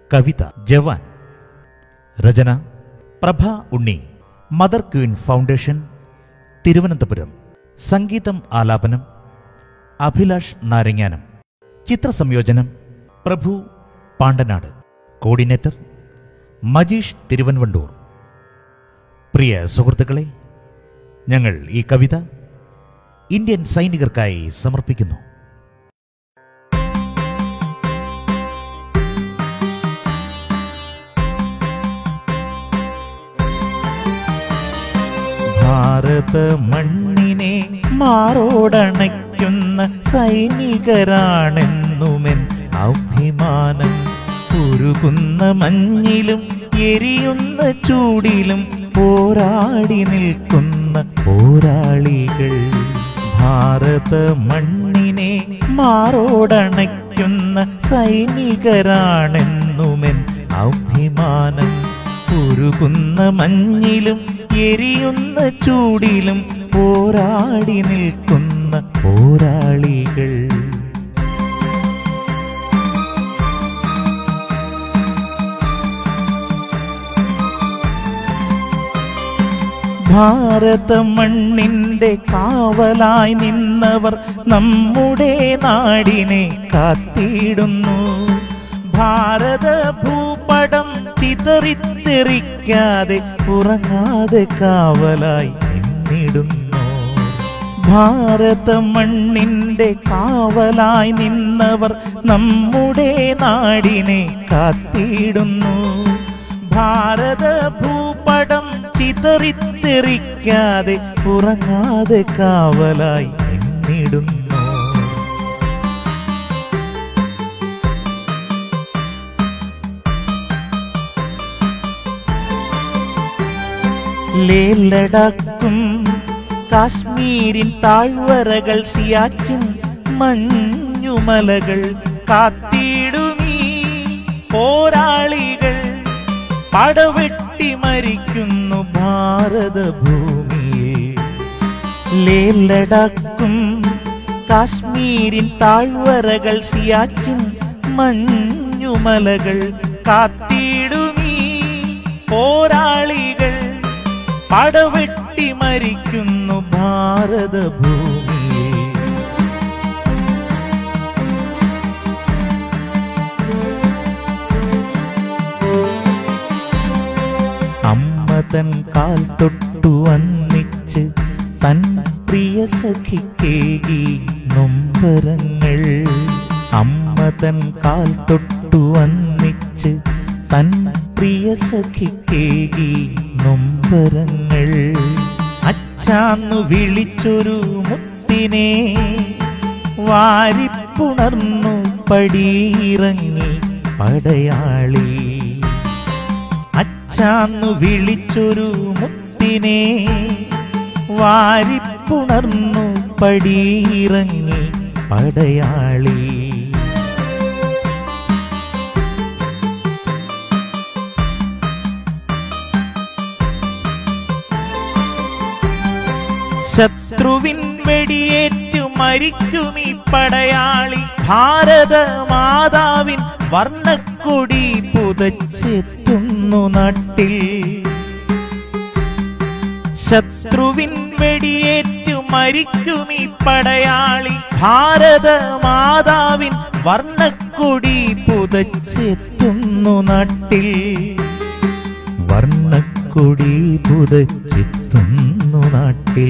കവിത ജവാൻ രചന Prabha Unni mother queen foundation Thiruvananthapuram സംഗീതം ആലാപനം അഭിലാഷ് നാരങ്ങാനം ചിത്രസംയോജനം പ്രഭു പാണ്ടനാട് കോർഡിനേറ്റർ മജീഷ് തിരുവൻവണ്ടൂർ പ്രിയ സുഹൃത്തുക്കളെ ഞങ്ങൾ ഈ കവിത ഇന്ത്യൻ സൈനികർക്കായി സമർപ്പിക്കുന്നു ഭാരത മണ്ണിനെ മാറോടണയ്ക്കുന്ന സൈനികരാണെന്നുമെൻ അഭിമാനം ഉരുകുന്ന മഞ്ഞിലും എരിയുന്ന ചൂടിലും പോരാടി നിൽക്കുന്ന പോരാളികൾ ഭാരത മണ്ണിനെ മാറോടണയ്ക്കുന്ന സൈനികരാണെന്നുമെൻ അഭിമാനം ഉരുകുന്ന മഞ്ഞിലും എരിയുന്ന ചൂടിലും പോരാടി നിൽക്കുന്ന പോരാളികൾ ഭാരത മണ്ണിന്റെ കാവലായി നിന്നവർ നമ്മുടെ നാടിനെ കാത്തിടുന്നു ഭാരത ഭൂപടം ചിതറിത്തെറിക്കാതെ ഉറങ്ങാതെ കാവലായി നിന്നിടുന്നു ഭാരത മണ്ണിന്റെ കാവലായി നിന്നവർ നമ്മുടെ നാടിനെ കാത്തിടുന്നു ഭാരത ഭൂപടം ചിതറിത്തെറിക്കാതെ ഉറങ്ങാതെ കാവലായി നിന്നിടുന്നു ലേലടക്കും കാശ്മീരിൻ താഴ്വരകൾ സിയാച്ചിൻ മഞ്ഞുമലകൾ കാത്തിടുമീ പോരാളികൾ പടവെട്ടി മരിക്കുന്നു ഭാരതഭൂമിയിൽ ലേലടക്കും കാശ്മീരിൻ താഴ്വരകൾ സിയാച്ചിൻ മഞ്ഞുമലകൾ കാത്തിടുമീ പോരാളികൾ പടവെട്ടി മരിക്കുന്നു ഭാരതഭൂമിയിൽ അമ്മ തൻ കാൽ തൊട്ടു വന്നിച്ച് തൻ പ്രിയ സഖിക്കേകി നൊമ്പരങ്ങൾ അമ്മ തൻ കാൽ തൊട്ടു വന്നിച്ച് തൻ പ്രിയ സഖിക്കേകി നൊമ്പരങ്ങൾ അച്ചാന്നു വിളിച്ചൊരു മുത്തിനെ വാരിപ്പുണർന്നു പടിയിറങ്ങി പടയാളി അച്ചാന്നു വിളിച്ചൊരു മുത്തിനെ വാരിപ്പുണർന്നു പടിയിറങ്ങി പടയാളി ശത്രുവിൻ വെടിയേറ്റു മരിക്കുമീ പടയാളി ഭാരത മാതാവിൻ വർണ്ണക്കൊടി പുതച്ചെത്തുന്നു നാട്ടിൽ ശത്രുവിൻ വെടിയേറ്റു മരിക്കുമീ പടയാളി ഭാരത മാതാവിൻ വർണ്ണക്കൊടി പുതച്ചെത്തുന്നു നാട്ടിൽ വർണ്ണക്കൊടി പുതച്ചെത്തുന്നു നാട്ടിൽ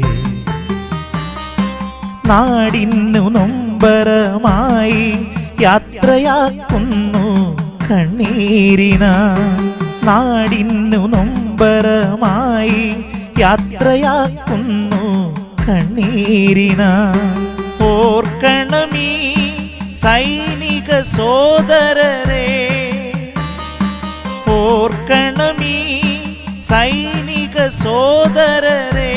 നാടിന്നു നൊമ്പരമായി യാത്രയാക്കുന്നു കണ്ണീരിന നാടിന്നു നൊമ്പരമായി യാത്രയാക്കുന്നു കണ്ണീരിന ഓർക്കണമീ സൈനിക സോദരരെ ഓർക്കണമീ സൈനിക സോദരരെ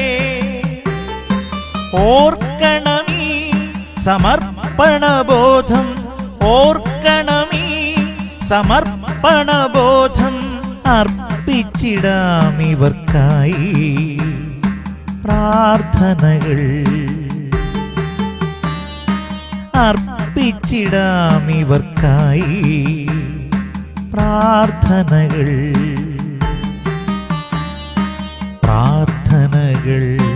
ഓർക്കണമീ സമർപ്പണബോധം ഓർക്കണമീ സമർപ്പണബോധം അർപ്പിച്ചിടാം ഇവർക്കായി പ്രാർത്ഥനകൾ അർപ്പിച്ചിടാം ഇവർക്കായി പ്രാർത്ഥനകൾ പ്രാർത്ഥനകൾ